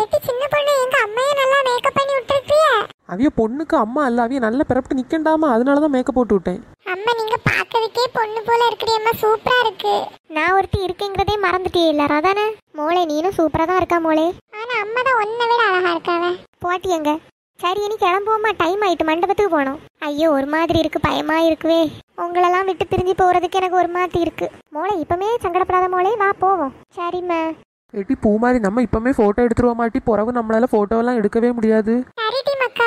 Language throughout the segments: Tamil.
ஏட்டி சின்ன பொண்ணு எங்க அம்மையை நல்லா மேக்கப் பண்ணி விட்டுருக்கிய அவிய பொண்ணுக்கு அம்மா அல்ல அவிய நல்ல பிறப்பிட்டு நிக்கண்டாமா அதனால தான் மேக்கப் போட்டு விட்டேன் அம்மா நீங்க பார்க்கறதுக்கே பொண்ணு போல இருக்கிறியம்மா சூப்பரா இருக்கு நான் ஒருத்தி இருக்கேங்கிறதே மறந்துட்டே இல்ல அதானே மோளே நீனும் சூப்பரா தான் இருக்கா மோளே ஆனா அம்மா தான் ஒன்ன விட அழகா இருக்காவ போட்டியங்க சரி இனி கிளம்புவோமா டைம் ஆயிட்டு மண்டபத்துக்கு போகணும் ஐயோ ஒரு மாதிரி இருக்கு பயமா இருக்குவே உங்களெல்லாம் விட்டு பிரிஞ்சு போறதுக்கு எனக்கு ஒரு மாதிரி இருக்கு மோளே இப்பமே சங்கடப்படாத மோளே வா போவோம் சரிம்மா ஏட்டி பூ மாதிரி நம்ம இப்பவுமே போட்டோ எடுத்துருவோம் மாட்டி பிறகு நம்மளால போட்டோ எல்லாம் எடுக்கவே முடியாது சரிடி மக்கா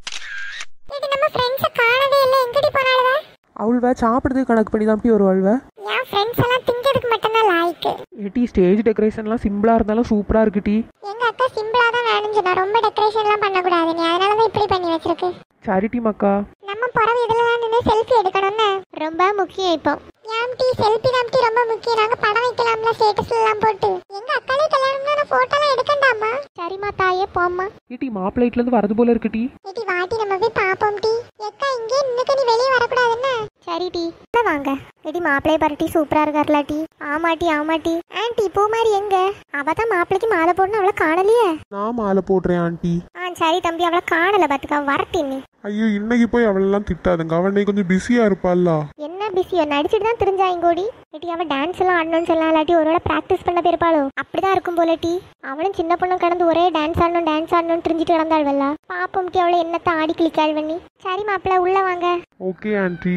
இது நம்ம ஃப்ரெண்ட்ஸை காணவே இல்லை எங்கடி போனாலுவ அவள்வ சாப்பிடுறதுக்கு கணக்கு பண்ணி தான் வருவாள்வ என் ஃப்ரெண்ட்ஸ் எல்லாம் திங்கிறதுக்கு மட்டும்தான் லாய்க்கு ஏட்டி ஸ்டேஜ் டெக்கரேஷன்லாம் சிம்பிளா இருந்தாலும் சூப்பரா இருக்குட்டி எங்க அக்கா சிம்பிளா தான் வேணும்னு சொன்னா ரொம்ப டெக்கரேஷன்லாம் பண்ணக்கூடாது நீ அதனால தான் இப்படி பண்ணி வச்சிருக்கு சாரிட்டி மக்கா நம்ம பிறகு இதெல்லாம் நின்று செல்ஃபி எடுக்கணும்னு ரொம்ப முக்கியம் இப்போ ஏன் டீ செல்ஃபி தான் டீ ரொம்ப முக்கியம் நாங்க படம் வைக்கலாம்ல ஸ்டேட்டஸ்ல எல்லாம் போட்டு எங்க அக்காலே கல்யாணம்னா நான் போட்டோலாம் எடுக்கண்டாமா சரிம்மா தாயே போம்மா ஏட்டி மாப்பிள்ளைட்ல இருந்து வரது போல இருக்குட்டி ஏடி வாட்டி நம்ம போய் பாப்போம் டி எக்கா இங்கே இன்னுக்கு நீ வெளியே வரக்கூடாதுன்னு சரி டி வாங்க ஏடி மாப்பிள்ளைய பாருட்டி சூப்பரா இருக்கார்ல டி ஆமாட்டி ஆமாட்டி ஆன்ட்டி பூ மாதிரி எங்க அவ தான் மாப்பிள்ளைக்கு மாலை போடணும் அவளை காணலையே நான் மாலை போடுறேன் ஆண்டி ஆ சரி தம்பி அவளை காணல பாத்துக்கா வரட்டி நீ ஐயோ இன்னைக்கு போய் அவளெல்லாம் திட்டாதுங்க அவள் இன்னைக்கு கொஞ்சம் பிஸியா இருப்பாள்ல என்ன பிஸியோ நடிச்சிட்டு தான் தெரிஞ்சாயிங்கோடி ஏட்டி அவ டான்ஸ் எல்லாம் ஆடணும்னு சொல்லலாம் இல்லாட்டி ஒருவேளை ப்ராக்டிஸ் பண்ண போயிருப்பாளோ அப்படிதான் இருக்கும் போல டி அவளும் சின்ன பொண்ணும் கடந்து ஒரே டான்ஸ் ஆடணும் டான்ஸ் ஆடணும்னு தெரிஞ்சுட்டு கிடந்தாள்வல்ல பாப்போம் டி அவளை என்னத்த ஆடி கிளிக்காள் பண்ணி சரி மாப்பிள்ள உள்ள வாங்க ஓகே ஆன்ட்டி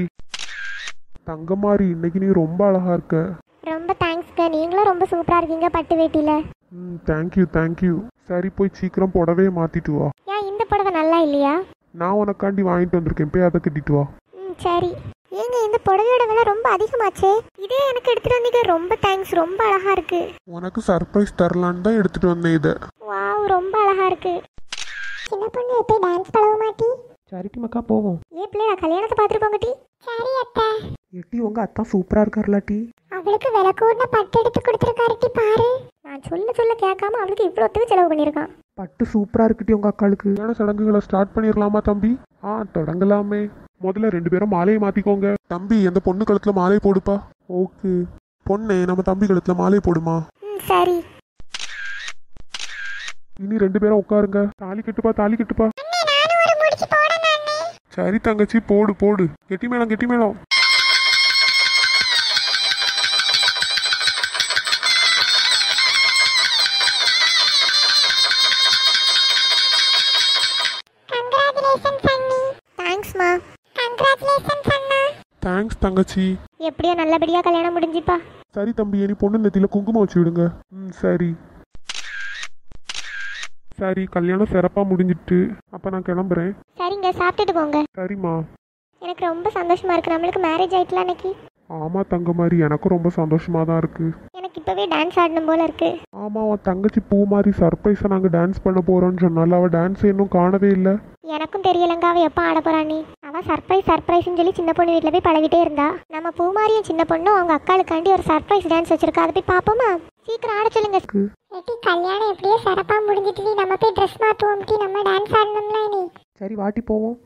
தங்கமாரி இன்னைக்கு நீ ரொம்ப அழகா இருக்க ரொம்ப தேங்க்ஸ்ங்க நீங்களும் ரொம்ப சூப்பரா இருக்கீங்க பட்டு வேட்டியில ம் தேங்க்யூ தேங்க்யூ சரி போய் சீக்கிரம் புடவைய மாத்திட்டு வா ஏன் இந்த புடவை நல்லா இல்லையா நான் உனக்காண்டி வாங்கிட்டு வந்திருக்கேன் போய் அதை கட்டிட்டு வா ம் சரி ஏங்க இந்த புடவையோட விலை ரொம்ப அதிகமாச்சே இதே எனக்கு எடுத்துட்டு வந்தீங்க ரொம்ப தேங்க்ஸ் ரொம்ப அழகா இருக்கு உனக்கு சர்ப்ரைஸ் தரலான்னு தான் எடுத்துட்டு வந்தேன் இதை வாவ் ரொம்ப அழகா இருக்கு சின்ன பொண்ணு எப்போ டான்ஸ் பழக மாட்டி சாரிட்டி மக்கா போவோம் ஏ பிள்ளை நான் கல்யாணத்தை பார்த்துட்டு போங்க டி சரி அத்தை ஏட்டி உங்க அத்தான் சூப்பரா இருக்காருல டி அவளுக்கு விலை கூட பட்டு எடுத்து கொடுத்துருக்காரு டி பாரு நான் சொல்ல சொல்ல கேட்காம அவளுக்கு இவ்வளோத்துக்கு செலவு பண்ணியிருக்கான் பட்டு சூப்பரா இருக்குட்டி உங்க அக்காளுக்கு கல்யாண சடங்குகளை ஸ்டார்ட் பண்ணிடலாமா தம்பி ஆ தொடங்கலாமே முதல்ல ரெண்டு பேரும் மாலையை மாத்திக்கோங்க தம்பி அந்த பொண்ணு கழுத்துல மாலை போடுப்பா ஓகே பொண்ணே நம்ம தம்பி கழுத்துல மாலை போடுமா ம் சரி இனி ரெண்டு பேரும் உட்காருங்க தாலி கட்டுப்பா தாலி கட்டுப்பா நானும் ஒரு முடிச்சு போடணும் அண்ணே சரி தங்கச்சி போடு போடு கெட்டி மேளம் கெட்டி மேளம் கங்க்ராச்சுலேஷன்ஸ் அண்ணி தேங்க்ஸ்மா கங்க்ராச்சுலேஷன்ஸ் அண்ணா தேங்க்ஸ் தங்கச்சி எப்படியோ நல்லபடியா கல்யாணம் முடிஞ்சுப்பா சரி தம்பி இனி பொண்ணு நெத்தியில குங்குமம் வச்சு விடுங்க ம் சரி சரி கல்யாணம் சிறப்பா முடிஞ்சிட்டு அப்ப நான் கிளம்புறேன் சரிங்க சாப்பிட்டுட்டு போங்க சரிம்மா எனக்கு ரொம்ப சந்தோஷமா இருக்கு நம்மளுக்கு மேரேஜ் ஆயிட்டல அன்னைக்கு ஆமா தங்க மாதிரி எனக்கும் ரொம்ப சந்தோஷமா தான் இருக்கு எனக்கு இப்பவே டான்ஸ் ஆடணும் போல இருக்கு ஆமா அவன் தங்கச்சி பூ மாதிரி சர்ப்ரைஸா நாங்க டான்ஸ் பண்ண போறோம்னு சொன்னால அவ டான்ஸ் இன்னும் காணவே இல்ல எனக்கும் தெரியலங்க அவ எப்போ ஆட போறா நீ அவ சர்ப்ரைஸ் சர்ப்ரைஸ்னு சொல்லி சின்ன பொண்ணு வீட்டில் போய் பழகிட்டே இருந்தா நம்ம பூமாரியும் சின்ன பொண்ணும் அவங்க அக்காளுக்காண்டி ஒரு சர்ப்ரைஸ் டான்ஸ் வச்சிருக்கா அதை போய் பாப்போமா சீக்கிரம் ஆட சொல்லுங்க ஏட்டி கல்யாணம் எப்படியோ சிறப்பா முடிஞ்சிட்டு நம்ம போய் ட்ரெஸ் மாத்துவோம் டி நம்ம டான்ஸ் ஆடணும்ல நீ சரி வாட்டி போவோம்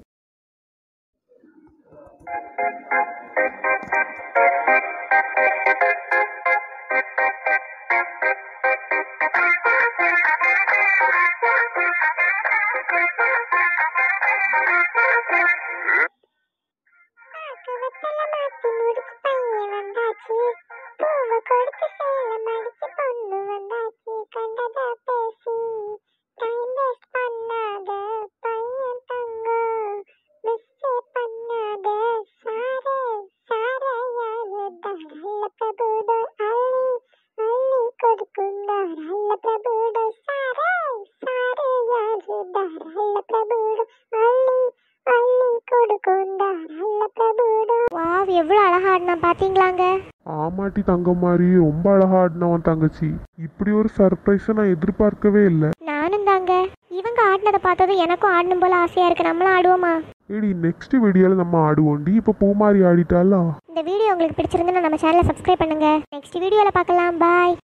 வாவ் எவ்வளவு அழகா ஆடினா பாத்தீங்களாங்க ஆமாட்டி தங்கம் மாதிரி ரொம்ப அழகா ஆடினவன் தங்கச்சி இப்படி ஒரு சர்ப்ரைஸை நான் எதிர்பார்க்கவே இல்லை நானும் தாங்க இவங்க ஆடினதை பார்த்ததும் எனக்கும் ஆடணும் போல ஆசையா இருக்கு நம்மளும் ஆடுவோமா ஏடி நெக்ஸ்ட் வீடியோல நம்ம ஆடுவோண்டி இப்ப பூ மாதிரி ஆடிட்டாலா இந்த வீடியோ உங்களுக்கு பிடிச்சிருந்துன்னா நம்ம சேனலை சப்ஸ்கிரைப் பண்ணுங்க நெக்ஸ்ட் வீடியோல பார்க்கலாம் பாய்